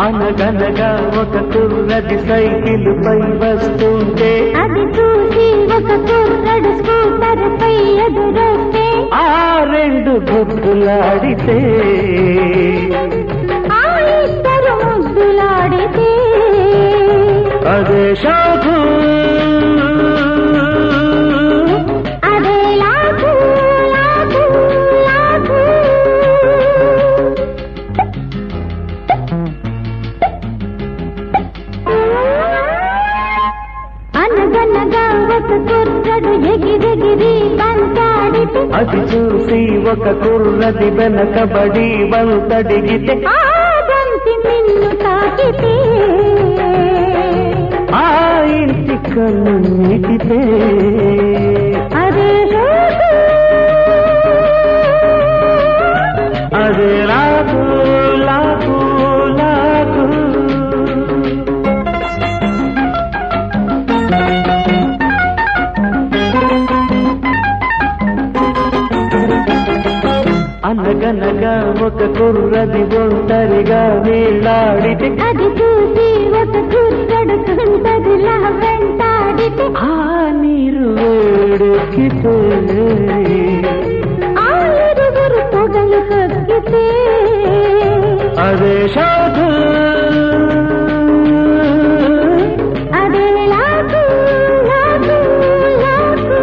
అనగనగా ఒక కుర్రది సైకిల్ పై వస్తుంటే అది చూసి ఒక కుర్రడు స్కూటర్ పై ఎదురొస్తే ఆ రెండు గుడ్డులాడితే ఆ ఇద్దరు ముద్దులాడితే అదే షాకు అదే లాగు లాగు లాగు అనగనగా ఒక కుర్రడు ఎగిరెగిరి బంతాడితే అది చూసి ఒక కుర్రది వెనకబడి వంతడిగితే ఆ బంతి నిన్ను తాకితే ఆ ఇంటి కన్ను నీటితే అదే రోజు అదే లాగు లాగు లాగు అనగనగా ఒక కుర్రది ఒంటరిగా వీళ్ళాడితే అది చూసి ఒక కుర్రడు కుంటదిలా వెంటాడితే ఆ నీరు వేడెక్కితే ఆ ఇరువురు పొగలు కక్కితే అదే షాకు అదే లాగు లాగు లాగు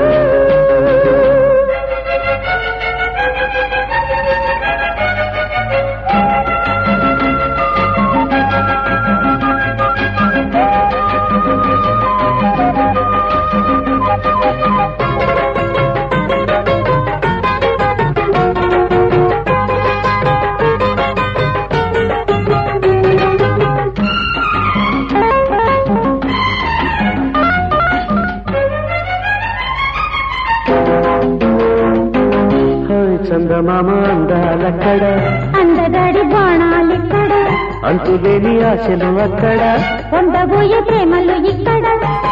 హాయ్ చందమామ అందాలక్కడ అందగాడి బాణాలిక్కడ అంతులేని ఆశలు అక్కడ పొందబోయే ప్రేమలు ఇక్కడ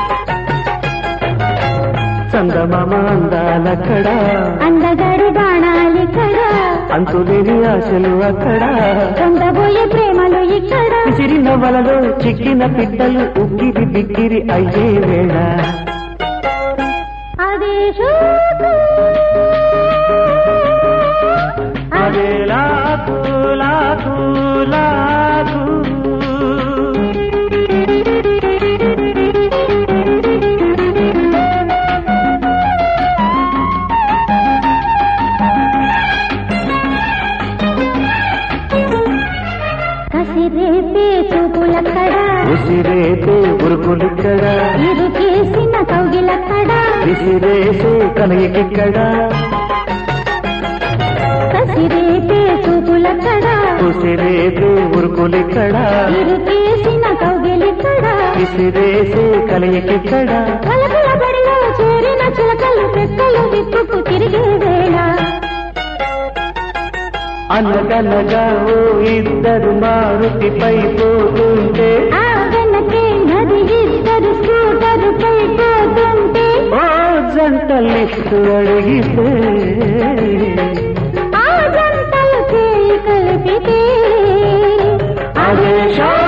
చందమామ అందాలక్కడ అందగాడి బాణాలిక్కడ అంతులేని ఆశలు అక్కడ పొందబోయే ప్రేమలు ఇక్కడ విసిరిన వలలో చిక్కిన పిట్టలు ఉక్కిరి బిక్కిరి అయ్యే వేళ అదే శోకు. అదే లాగు లాగు లాగు కసిరేపే చూపులక్కడ ఉసిరేసే ఉరుకులిక్కడ ఇరుకేసిన కౌగిలక్కడ విసిరేసే కలయికిక్కడ కసిరేపే చూపులక్కడ ఉసిరేసే ఉరుకులిక్కడ ఇరుకేసిన కౌగిలిక్కడ విసిరేసే కలయికిక్కడ కలకల బడిలో చేరిన చిలకలు పెక్కలు విప్పుకు తిరిగే వేళ అనగనగా ఓ ఇద్దరు మారుతిపై పోతుంటే ఆ వెనకే నది ఇద్దరు స్కూటర్ పై పోతుంటే ఓ జంటలిస్తూ అడిగితే ఆ జంటలు చేయి కలిపితే అదే షా